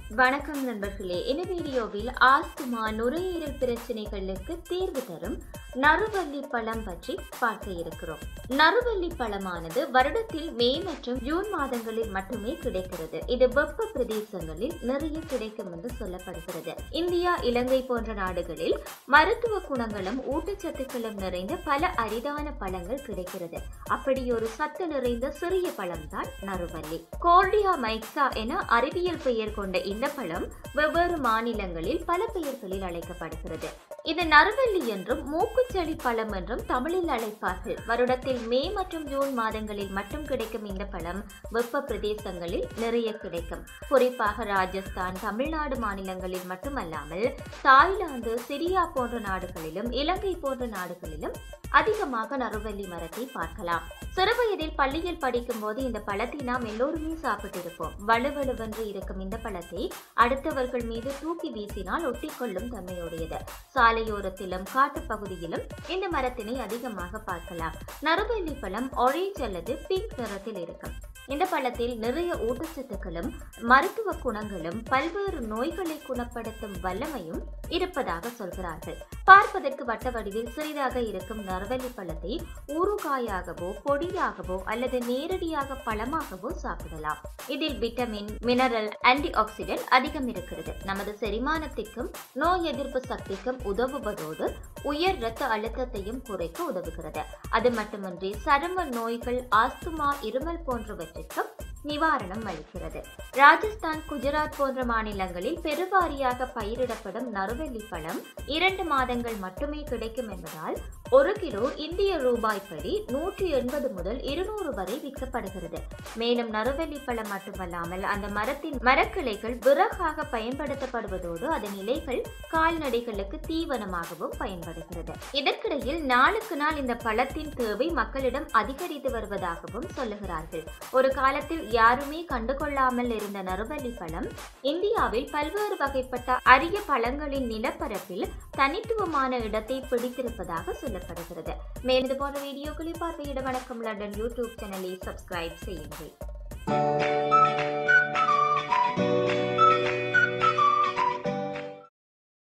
வணக்கம் நண்பர்களே இந்த வீடியோவில் ஆஸ்துமா நுரையீரல் பிரச்சனைகளுக்கு தீர்வு தரும் நறுவல்லி பழம் பற்றி பார்க்க இருக்கிறோம் நறுவல்லி பழமானது வருடத்தில் மே மற்றும் ஜூன் மாதங்களில் மட்டுமே கிடைக்கிறது இது வெப்ப பிரதேசங்களில் நிறைய கிடைக்கும் என்று சொல்லப்படுகிறது இந்தியா இலங்கை போன்ற நாடுகளில் மருத்துவ குணங்களும் ஊட்டச்சத்துக்களும் நிறைந்த பல அரிதான பழங்கள் கிடைக்கிறது அப்படி ஒரு சத்து நிறைந்த சிறிய பழம்தான் நறுவல்லி கோர்டியா மைக்ஸா என அறிவியல் பெயர் கொண்ட இந்த பழம் வெவ்வேறு மாநிலங்களில் பல பெயர்களில் அழைக்கப்படுகிறது இது நறுவல்லி என்றும் மூக்குச்செடி பழம் என்றும் தமிழில் அழைப்பார்கள் வருடத்தில் மே மற்றும் ஜூன் மாதங்களில் மட்டும் கிடைக்கும் இந்த பழம் வெப்ப பிரதேசங்களில் நிறைய கிடைக்கும் குறிப்பாக ராஜஸ்தான் தமிழ்நாடு மாநிலங்களில் மட்டுமல்லாமல் தாய்லாந்து சிரியா போன்ற நாடுகளிலும் இலங்கை போன்ற நாடுகளிலும் அதிகமாக நறுவல்லி மரத்தை பார்க்கலாம் சிறுவயதில் பள்ளியில் படிக்கும் போது இந்த பழத்தை நாம் எல்லோருமே சாப்பிட்டிருப்போம் வலுவலுவென்று இருக்கும் இந்த பழத்தை அடுத்தவர்கள் மீது தூக்கி வீசினால் ஒட்டிக்கொள்ளும் தன்மையுடையது சாலையோரத்திலும் காட்டுப்பகுதியிலும் இந்த மரத்தினை அதிகமாக பார்க்கலாம் நறுவல்லி பழம் ஆரேஞ்ச் அல்லது பிங்க் நிறத்தில் இருக்கும் இந்த பழத்தில் நிறைய ஊட்டச்சத்துக்களும் மருத்துவ குணங்களும் பல்வேறு நோய்களை குணப்படுத்தும் வல்லமையும் இருப்பதாக சொல்கிறார்கள் பார்ப்பதற்கு வட்ட வடிவில் சிறிதாக இருக்கும் நறுவல்லி பழத்தை ஊறுகாயாகவோ பொடியாகவோ அல்லது நேரடியாக பழமாகவோ சாப்பிடலாம் இதில் விட்டமின் மினரல் ஆன்டி ஆக்சிடென்ட் அதிகம் இருக்கிறது நமது செரிமானத்திற்கும் நோய் எதிர்ப்பு சக்திக்கும் உதவுவதோடு உயர் இரத்த அழுத்தத்தையும் குறைக்க உதவுகிறது அது மட்டுமின்றி சரும நோய்கள் ஆஸ்துமா இருமல் போன்றவற்றிற்கும் நிவாரணம் அளிக்கிறது ராஜஸ்தான் குஜராத் போன்ற மாநிலங்களில் பெருவாரியாக பயிரிடப்படும் நறுவெல்லி பழம் இரண்டு மாதங்கள் மட்டுமே கிடைக்கும் என்பதால் ஒரு கிலோ இந்திய ரூபாய் படி நூற்றி எண்பது முதல் இருநூறு வரை விற்கப்படுகிறது மேலும் நறுவெல்லி பழம் மட்டுமல்லாமல் அந்த மரத்தின் மரக்கிளைகள் விறகாக பயன்படுத்தப்படுவதோடு அதன் இலைகள் கால்நடைகளுக்கு தீவனமாகவும் பயன்படுகிறது இதற்கிடையில் நாளுக்கு நாள் இந்த பழத்தின் தேவை மக்களிடம் அதிகரித்து வருவதாகவும் சொல்லுகிறார்கள் ஒரு காலத்தில் யாருமே கண்டுகொள்ளாமல் இருந்த நறுவல்லி பழம் இந்தியாவில் பல்வேறு வகைப்பட்ட அரிய பழங்களின் நிலப்பரப்பில் தனித்துவமான இடத்தை பிடித்திருப்பதாக சொல்லப்படுகிறது மேலும் இது போன்ற வீடியோக்களை பார்வையிட வணக்கம் லண்டன் யூடியூப் சேனலை சப்ஸ்கிரைப் செய்யுங்கள்